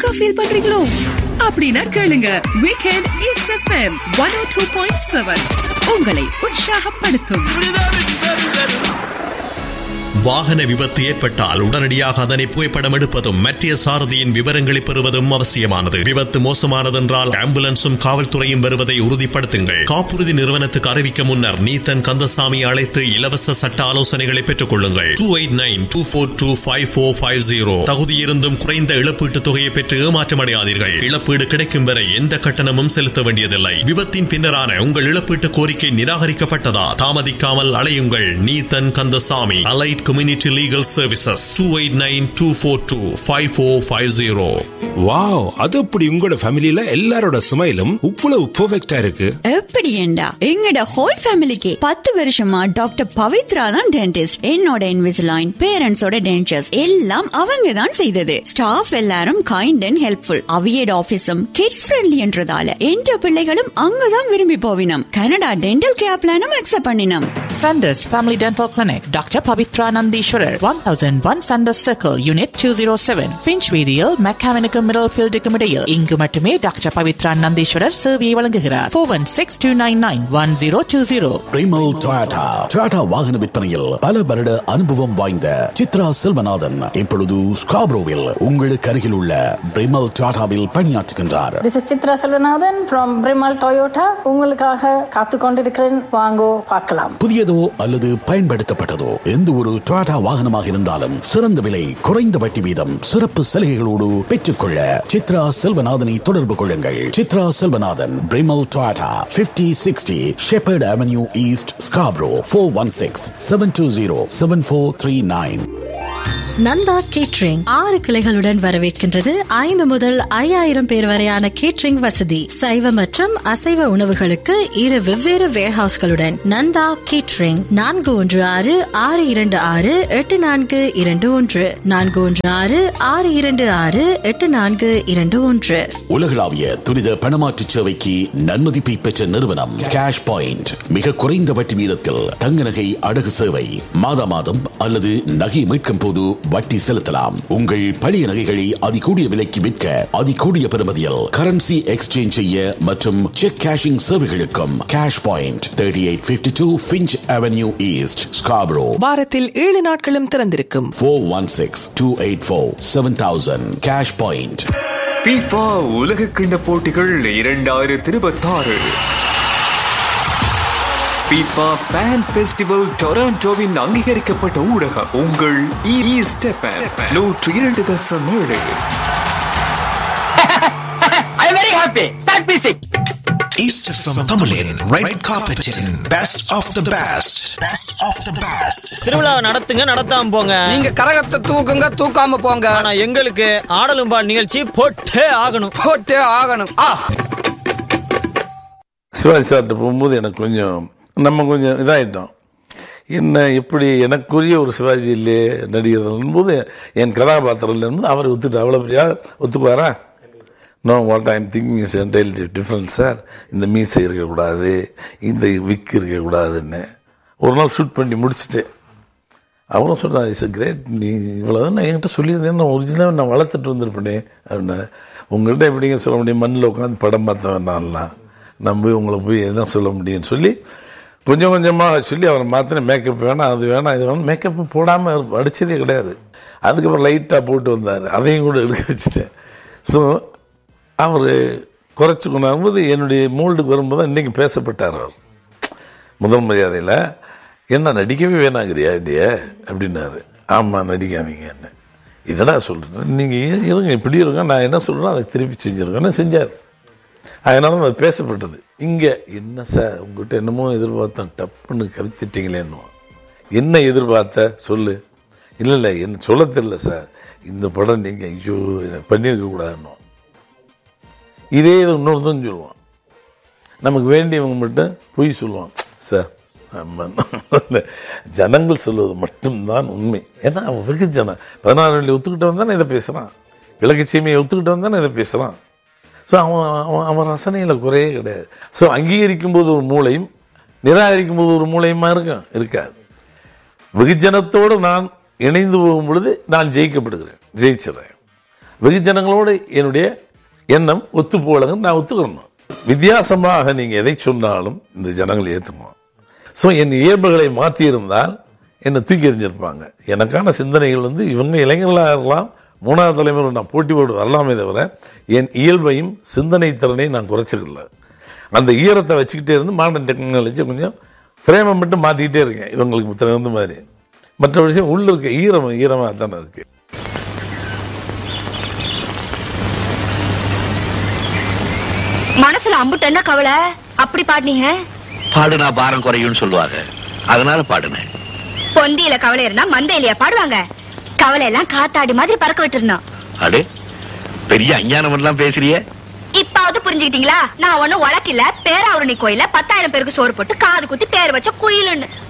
லோவா ஃபீல் பண்றீங்களோ அப்படின்னா கேளுங்க weekend east FM one O two point seven உங்களை உற்சாகப்படுத்தும் வாகன விபத்து ஏற்பட்டால் உடனடியாக அதனை புகைப்படம் எடுப்பதும் மற்ற சாரதியின் விவரங்களை பெறுவதும் அவசியமானது விபத்து மோசமானதென்றால் ஆம்புலன்ஸும் காவல்துறையும் வருவதை உறுதிப்படுத்துங்கள் காப்புறுதி நிறுவனத்துக்கு அறிவிக்க முன்னர் நீத்தன் கந்தசாமி அழைத்து இலவச சட்ட ஆலோசனைகளை பெற்றுக் கொள்ளுங்கள் two eight nine two four two five four five zero தகுதியிருந்தும் குறைந்த இழப்பீட்டுத் தொகையை பெற்று ஏமாற்றமடையாதீர்கள் இழப்பீடு கிடைக்கும் வரை எந்த கட்டணமும் செலுத்த வேண்டியதில்லை விபத்தின் பின்னரான உங்கள் இழப்பீட்டு கோரிக்கை நிராகரிக்கப்பட்டதா தாமதிக்காமல் அலையுங்கள் Neethan Kandasamy allied community legal services two eight nine two four two five four five zero wow அது அப்படி உங்களோட ஃபேமிலில எல்லாரோட ஸ்மைலும் இவ்வளவு பெர்ஃபெக்ட்டா இருக்கு எப்படி ஏண்டா எங்கட ஹோல் ஃபேமிலிக்கு பத்து வருஷமா டாக்டர் பவித்ரா தான் டென்டிஸ்ட் என்னோட இன்விசிலைன் பேரண்ட்ஸோட டென்டர்ஸ் எல்லாம் அவங்க தான் செய்தது ஸ்டாஃப் எல்லாரும் கைண்ட் அண்ட் ஹெல்ப்ஃபுல் அவியட் ஆபீஸும் கிட்ஸ் ஃப்ரெண்ட்லி என்றதால என்ற பிள்ளைகளும் அங்கதான் விரும்பி போவினம் கனடா டென்டல் கேர் பிளானும் அக்செப்ட் பண்ணினோம் Sanders Family Dental Clinic, Dr. Pavitra Nandishwarar, 1001 Sanders Circle, Unit 207, Finchweedial, Mechanical Middlefield Decumidale. இங்கு மட்டுமே டாக்டர் பவித்ரா நந்தீஸ்வரர் சேவையை வழங்குகிறார் four one six two nine nine one zero two zero Primal Toyota Toyota வாகன விற்பனையில் பல வருட அனுபவம் வாய்ந்த சித்ரா செல்வநாதன் இப்பொழுது ஸ்காப்ரோவில் உங்களுக்கு அருகில் உள்ள பிரிமல் டொயாட்டாவில் பணியாற்றுகின்றார் This is Chitra Selvanathan from Brimal Toyota. உங்களுக்காக காத்து கொண்டிருக்கிறேன் வாங்கோ பார்க்கலாம் புதியதோ அல்லது பயன்படுத்தப்பட்டதோ எந்த ஒரு டொயாட்டா வாகனமாக இருந்தாலும் சிறந்த விலை குறைந்த வட்டி வீதம் சிறப்பு சலுகைகளோடு பெற்றுக்கொள்ள சித்ரா செல்வநாதனை தொடர்பு கொள்ளுங்கள் Chitra Selvanathan Primal Toyota 5060 sixty Shepherd avenue east Scarborough four one six seven two zero seven four three nine Nanda catering ஆறு கிளைகளுடன் வரவேற்கின்றது ஐந்து முதல் ஐயாயிரம் பேர் வரையான கேட்ரிங் வசதி சைவ மற்றும் அசைவ உணவுகளுக்கு இரு வெவ்வேறு வேர்ஹவுஸ்களுடன் நந்தா கேட்ரிங் நான்கு ஒன்று ஆறு ஆறு இரண்டு ஆறு எட்டு நான்கு இரண்டு ஒன்று நான்கு ஒன்று ஆறு ஆறு இரண்டு ஆறு எட்டு நான்கு இரண்டு ஒன்று உலகளாவிய துரித பணமாற்று சேவைக்கு நன்மதிப்பை பெற்ற நிறுவனம் கேஷ் பாயிண்ட் மிக குறைந்த வட்டி வீதத்தில் தங்க நகை அடகு சேவை மாதா மாதம் அல்லது நகை மீட்கும் போது வட்டி செலுத்தலாம் உங்கள் பழைய நகைகளை அதிகூடிய விலைக்கு விற்க அதிகூடிய பெறுமதியில் கரன்சி எக்ஸ்சேஞ்ச் செய்ய மற்றும் செக் கேஷிங் சேவைகளுக்கும் cash point thirty eight fifty two Finch avenue east Scarborough வாரத்தில் ஏழு நாட்களும் திறந்திருக்கும் four one six two eight four seven thousand cash point FIFA உலக கிண்ட போட்டிகள் இரண்டாயிரத்தி இருபத்தாறு FIFA ஃபேன் ஃபெஸ்டிவல் டொராண்டோவின் அங்கீகரிக்கப்பட்ட ஊடகம் உங்கள் ஈஸ்ட் எஃப்எம் நூற்றி இரண்டு தசம் ஏழு I'm very happy. Start music. East FM தமிழின் red carpetin best of the best best of the best திருவிழா நடத்துங்க நடத்தாம போங்க நீங்க கரகத்தை தூக்குங்க தூக்காம போங்க ஆனா எங்களுக்கு ஆடலும் பால் நிகழ்ச்சி போட்டே ஆகணும் போட்டே ஆகணும் ஆ சிவாஜி சார்கிட்ட போகும்போது எனக்கு கொஞ்சம் நம்ம கொஞ்சம் இதாயிட்டோம் என்ன எப்படி எனக்குரிய ஒரு சிவாஜி இல்லையே நடிகர் போது என் கதாபாத்திரம் இல்லைன்னு அவரை ஒத்துட்டு அவ்வளோ பெரிய ஆள் ஒத்துக்குவாரா no what I'm thinking is entirely different sir இந்த மீசை இருக்கக்கூடாது இந்த விக் இருக்கக்கூடாதுன்னு ஒரு நாள் ஷூட் பண்ணி முடிச்சுட்டேன் அவரும் சொன்னார் இஸ் கிரேட் நீ இவ்வளோதான் நான் என்கிட்ட சொல்லியிருந்தேன் நான் ஒரிஜினலாக நான் வளர்த்துட்டு வந்திருப்பேனே அப்படின்னா உங்கள்கிட்ட எப்படிங்க சொல்ல முடியும் மண்ணில் உட்காந்து படம் பார்த்தவன் நான்லாம் நான் போய் உங்களை போய் என்ன சொல்ல முடியும்னு சொல்லி கொஞ்சம் கொஞ்சமாக சொல்லி அவரை மாத்திரம் மேக்கப் வேணாம் அது வேணாம் இது வேணாம் மேக்கப் போடாமல் அடிச்சதே கிடையாது அதுக்கப்புறம் லைட்டாக போட்டு வந்தார் அதையும் கூட எடுக்க வச்சுட்டேன் ஸோ அவர் குறைச்சி கொண்டாடும்போது என்னுடைய மூல்டுக்கு வரும்போது இன்றைக்கி பேசப்பட்டார் அவர் முதல் மரியாதையில் என்ன நடிக்கவே வேணாங்கிறியா இல்லையே அப்படின்னாரு ஆமாம் நடிக்காதீங்க என்ன என்னடா சொல்கிறேன் நீங்கள் இருங்க இப்படி இருங்க நான் என்ன சொல்கிறேன் அதை திருப்பி செஞ்சுருக்கேன்னு செஞ்சார் அதனால அது பேசப்பட்டது இங்கே என்ன சார் உங்ககிட்ட என்னமோ எதிர்பார்த்தேன் டப்புன்னு கருத்திட்டீங்களேன்னு என்ன எதிர்பார்த்த சொல்லு இல்லை இல்லை என்ன சொல்ல தெரியல சார் இந்த படம் நீங்கள் ஐயோ பண்ணியிருக்க கூடாதுன்னு இதே இது இன்னொருத்தன் சொல்லுவான் நமக்கு வேண்டியவங்க மட்டும் பொய் சொல்லுவான் சார் ஜனங்கள் சொல்வது மட்டும்தான் உண்மை ஏன்னா அவன் வெகுஜன பதினாறு வழி ஒத்துக்கிட்டவன் தானே இதை பேசுகிறான் விளக்கு சீமையை ஒத்துக்கிட்டவன் தானே இதை பேசுகிறான் ஸோ அவன் அவன் அவன் ரசனையில் குறையே கிடையாது ஸோ அங்கீகரிக்கும் போது ஒரு மூளையும் நிராகரிக்கும் போது ஒரு மூளையுமா இருக்கும் இருக்காது வெகுஜனத்தோடு நான் இணைந்து போகும் பொழுது நான் ஜெயிக்கப்படுகிறேன் ஜெயிச்சிடுறேன் வெகுஜனங்களோடு என்னுடைய எண்ணம் ஒத்து போலங்க நான் ஒத்துக்கிறணும் வித்தியாசமாக நீங்க எதை சொன்னாலும் இந்த ஜனங்கள் ஏற்றுக்குவோம் ஸோ என் இயல்புகளை மாற்றியிருந்தால் என்னை தூக்கி எறிஞ்சிருப்பாங்க எனக்கான சிந்தனைகள் வந்து இவங்க இளைஞர்களாக இருக்கலாம் மூணாவது தலைமுறை நான் போட்டி போட்டு வரலாமே தவிர என் இயல்பையும் சிந்தனை திறனையும் நான் குறைச்சிக்கல அந்த ஈரத்தை வச்சுக்கிட்டே இருந்து மாடர்ன் டெக்னாலஜி கொஞ்சம் ஃப்ரேமை மட்டும் மாற்றிக்கிட்டே இருக்கேன் இவங்களுக்கு தகுந்த மாதிரி மற்ற விஷயம் உள்ள இருக்க ஈரம் ஈரமாக தானே இருக்கு மனசுல அம்புட்டு என்ன கவலை அப்படி பாடுனீங்க பாடுனா பாரம் குறையும்னு சொல்லுவாங்க அதனால பாடுனேன் பொந்தியில கவலை இருந்தா மந்தையிலயா பாடுவாங்க கவலை எல்லாம் காத்தாடி மாதிரி பறக்க விட்டுருந்தோம் அடே பெரிய அஞ்ஞானம் எல்லாம் பேசுறிய இப்பாவது புரிஞ்சுக்கிட்டீங்களா நான் ஒண்ணும் வழக்கில்ல பேராவரணி கோயில பத்தாயிரம் பேருக்கு சோறு போட்டு காது குத்தி பேர் வச்ச குயிலுன்னு